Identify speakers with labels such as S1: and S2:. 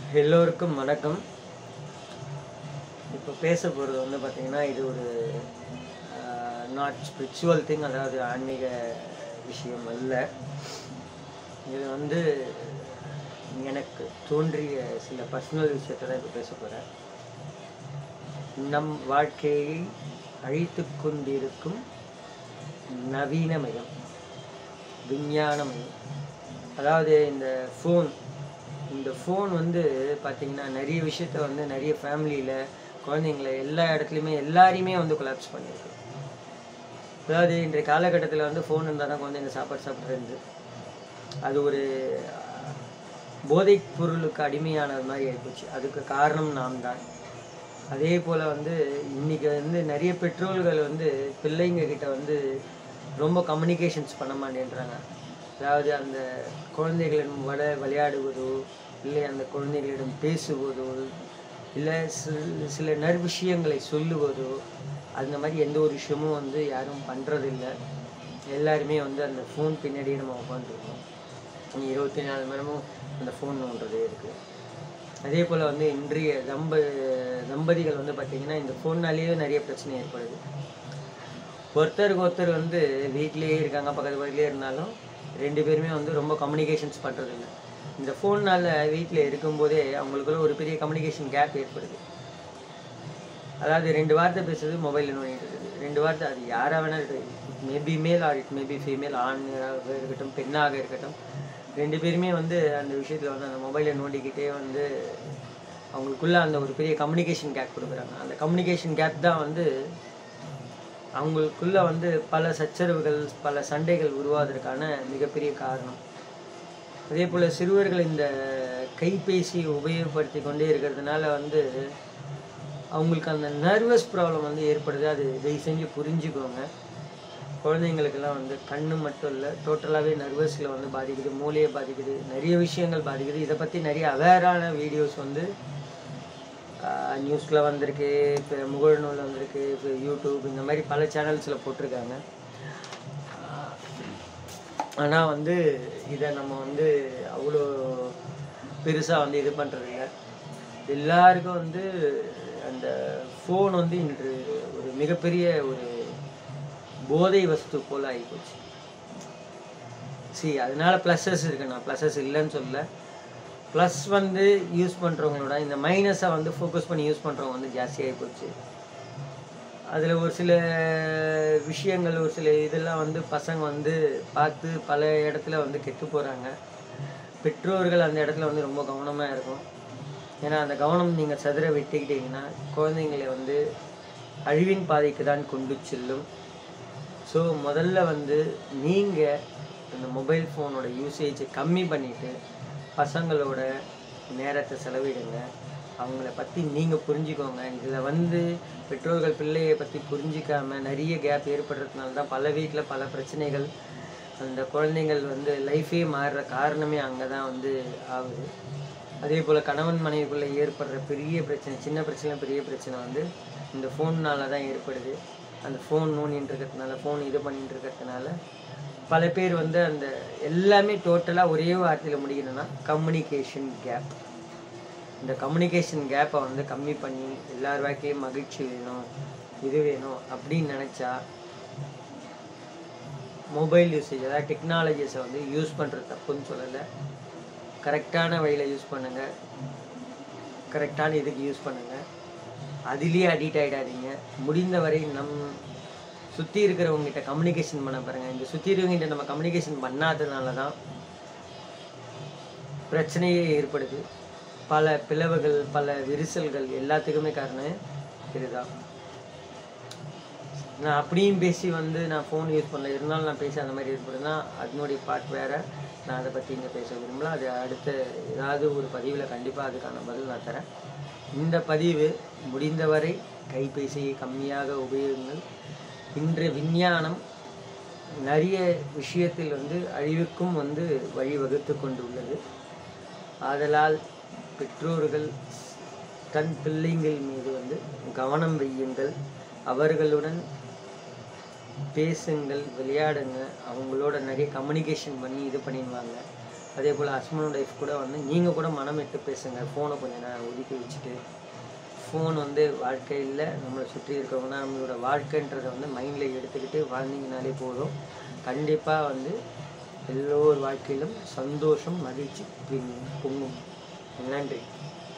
S1: எல்லோருக்கும் வணக்கம் இப்போ பேச போகிறது வந்து பார்த்திங்கன்னா இது ஒரு நாட் ஸ்பிரிச்சுவல் திங் அதாவது ஆன்மீக விஷயம் அல்ல இது வந்து எனக்கு தோன்றிய சில பர்சனல் விஷயத்தை தான் இப்போ பேச போகிறேன் நம் வாழ்க்கையை அழித்து கொண்டிருக்கும் நவீனமயம் விஞ்ஞானமயம் அதாவது இந்த ஃபோன் இந்த ஃபோன் வந்து பார்த்திங்கன்னா நிறைய விஷயத்த வந்து நிறைய ஃபேமிலியில் குழந்தைங்கள எல்லா இடத்துலையுமே எல்லாரையுமே வந்து கொலாப்ஸ் பண்ணியிருக்கு அதாவது இன்றைய காலகட்டத்தில் வந்து ஃபோன் இருந்தால் தான் குழந்தைங்க சாப்பாடு சாப்பிட்றது அது ஒரு அஹ், போதைப் பொருளுக்கு அடிமையானது மாதிரி ஆகிப்போச்சு அதுக்கு காரணம் நாம் தான் அதே போல் வந்து இன்றைக்கி வந்து நிறைய பெற்றோர்கள் வந்து பிள்ளைங்க கிட்ட வந்து ரொம்ப கம்யூனிகேஷன்ஸ் பண்ண மாட்டேன்றாங்க அதாவது அந்த குழந்தைகளிடம் வட விளையாடுவதோ இல்லை அந்த குழந்தைகளிடம் பேசுவதோ இல்லை சில சில நற்விஷயங்களை சொல்லுவதோ அந்த மாதிரி எந்த ஒரு விஷயமும் வந்து யாரும் பண்ணுறதில்ல எல்லாருமே வந்து அந்த ஃபோன் பின்னாடியே நம்ம உட்காந்துருக்கோம் இருபத்தி நாலு மணி நேரமும் அந்த ஃபோன் நோண்டுறதே இருக்குது அதே போல் வந்து இன்றைய தம்ப தம்பதிகள் வந்து பார்த்திங்கன்னா இந்த ஃபோன்னாலேயே நிறைய பிரச்சனை ஏற்படுது ஒருத்தருக்கு ஒருத்தர் வந்து வீட்டிலேயே இருக்காங்க பக்கத்து பக்கத்துலேயே இருந்தாலும் ரெண்டு பேருமே வந்து ரொம்ப கம்யூனிகேஷன்ஸ் பண்ணுறதில்ல இந்த ஃபோன்னால் வீட்டில் இருக்கும்போதே அவங்களுக்குள்ள ஒரு பெரிய கம்யூனிகேஷன் கேப் ஏற்படுது அதாவது ரெண்டு வார்த்தை பேசுறது மொபைலில் நோண்டிட்டு இருக்குது ரெண்டு வார்த்தை அது யாராக வேணால் it maybe male or it maybe female ஆணாக இருக்கட்டும் பெண்ணாக இருக்கட்டும் ரெண்டு பேருமே வந்து அந்த விஷயத்தில் வந்து அந்த மொபைலை நோண்டிக்கிட்டே வந்து அவங்களுக்குள்ள அந்த ஒரு பெரிய கம்யூனிகேஷன் கேப் கொடுக்குறாங்க அந்த கம்யூனிகேஷன் கேப் தான் வந்து அவங்களுக்குள்ள வந்து பல சச்சரவுகள் பல சண்டைகள் உருவாவதற்கான மிகப்பெரிய காரணம் அதே போல் சிறுவர்கள் இந்த கைபேசி உபயோகப்படுத்தி கொண்டே இருக்கிறதுனால வந்து அவங்களுக்கு அந்த நர்வஸ் ப்ராப்ளம் வந்து ஏற்படுது அது தயவு செஞ்சு புரிஞ்சுக்கோங்க குழந்தைங்களுக்கெல்லாம் வந்து கண்ணு மட்டும் இல்லை டோட்டலாகவே நர்வஸில் வந்து பாதிக்குது மூளையை பாதிக்குது நிறைய விஷயங்கள் பாதிக்குது இதை பற்றி நிறைய அவேரான வீடியோஸ் வந்து நியூஸில் வந்திருக்கு இப்போ முகநூலில் வந்திருக்கு இப்போ யூடியூப் இந்த மாதிரி பல சேனல்ஸில் போட்டிருக்காங்க ஆனால் வந்து இதை நம்ம வந்து அவ்வளோ பெருசாக வந்து இது பண்ணுறதில்ல எல்லாருக்கும் வந்து அந்த ஃபோன் வந்து இன்று ஒரு மிகப்பெரிய ஒரு போதை வஸ்து போல் ஆகிப்போச்சு சரி அதனால ப்ளஸஸ் இருக்கு நான் ப்ளஸஸ் இல்லைன்னு சொல்ல ப்ளஸ் வந்து யூஸ் பண்ணுறவங்களோட இந்த மைனஸை வந்து ஃபோக்கஸ் பண்ணி யூஸ் பண்ணுறவங்க வந்து ஜாஸ்தியாகி போச்சு அதில் ஒரு சில விஷயங்கள் ஒரு சில இதெல்லாம் வந்து பசங்க வந்து பார்த்து பல இடத்துல வந்து கெட்டு போகிறாங்க பெற்றோர்கள் அந்த இடத்துல வந்து ரொம்ப கவனமாக இருக்கும் ஏன்னா அந்த கவனம் நீங்கள் சதுர விட்டுக்கிட்டீங்கன்னா குழந்தைங்களை வந்து அழிவின் பாதைக்கு தான் கொண்டு செல்லும் ஸோ முதல்ல வந்து நீங்கள் இந்த மொபைல் ஃபோனோட யூசேஜை கம்மி பண்ணிவிட்டு பசங்களோட நேரத்தை செலவிடுங்க அவங்கள பற்றி நீங்கள் புரிஞ்சுக்கோங்க இதில் வந்து பெற்றோர்கள் பிள்ளையை பற்றி புரிஞ்சிக்காம நிறைய கேப் ஏற்படுறதுனால தான் பல வீட்டில் பல பிரச்சனைகள் அந்த குழந்தைங்கள் வந்து லைஃபே மாறுற காரணமே அங்கே தான் வந்து ஆகுது அதே போல் கணவன் மனைவிக்குள்ளே ஏற்படுற பெரிய பிரச்சனை சின்ன பிரச்சனை பெரிய பிரச்சனை வந்து இந்த ஃபோன்னால தான் ஏற்படுது அந்த ஃபோன் நோண்டின்னு இருக்கிறதுனால ஃபோன் இது பண்ணிட்டு இருக்கிறதுனால பல பேர் வந்து அந்த எல்லாமே டோட்டலாக ஒரே வார்த்தையில் முடிக்கணும்னா கம்யூனிகேஷன் கேப் இந்த கம்யூனிகேஷன் கேப்பை வந்து கம்மி பண்ணி எல்லார் வாழ்க்கையும் மகிழ்ச்சி வேணும் இது வேணும் அப்படின்னு நினச்சா மொபைல் யூசேஜ் அதாவது டெக்னாலஜிஸை வந்து யூஸ் பண்ணுறது தப்புன்னு சொல்லலை கரெக்டான வழியில் யூஸ் பண்ணுங்கள் கரெக்டான இதுக்கு யூஸ் பண்ணுங்கள் அதுலேயே அடிக்ட் ஆகிடாதீங்க முடிந்த வரை நம் சுற்றி இருக்கிறவங்ககிட்ட கம்யூனிகேஷன் பண்ண பாருங்கள் இந்த சுற்றி இருக்கிறவங்ககிட்ட நம்ம கம்யூனிகேஷன் பண்ணாததுனால தான் பிரச்சனையே ஏற்படுது பல பிளவுகள் பல விரிசல்கள் எல்லாத்துக்குமே காரணம் இதுதான் நான் அப்படியும் பேசி வந்து நான் ஃபோன் யூஸ் பண்ணல இருந்தாலும் நான் பேசி அந்த மாதிரி ஏற்படுதுன்னா அதனுடைய பார்ட் வேற நான் அதை பற்றி இங்கே பேச விரும்பல அது அடுத்த ஏதாவது ஒரு பதிவில் கண்டிப்பாக அதுக்கான பதில் நான் தரேன் இந்த பதிவு முடிந்தவரை கைபேசியை கம்மியாக உபயோகங்கள் இன்று விஞ்ஞானம் நிறைய விஷயத்தில் வந்து அழிவுக்கும் வந்து வழிவகுத்து கொண்டுள்ளது ஆதலால் பெற்றோர்கள் தன் பிள்ளைங்கள் மீது வந்து கவனம் வையுங்கள் அவர்களுடன் பேசுங்கள் விளையாடுங்க அவங்களோட நிறைய கம்யூனிகேஷன் பண்ணி இது பண்ணிடுவாங்க அதே போல் ஹஸ்பண்ட் ஒய்ஃப் கூட வந்து நீங்கள் கூட மனம் விட்டு பேசுங்க ஃபோனை கொஞ்ச நேரம் ஒதுக்கி வச்சுட்டு ஃபோன் வந்து வாழ்க்கையில் நம்மளை சுற்றி இருக்கவங்க நம்மளோட வாழ்க்கைன்றதை வந்து மைண்டில் எடுத்துக்கிட்டு வாழ்ந்தீங்கனாலே போதும் கண்டிப்பாக வந்து எல்லோர் வாழ்க்கையிலும் சந்தோஷம் மகிழ்ச்சி பொங்கும் நன்றி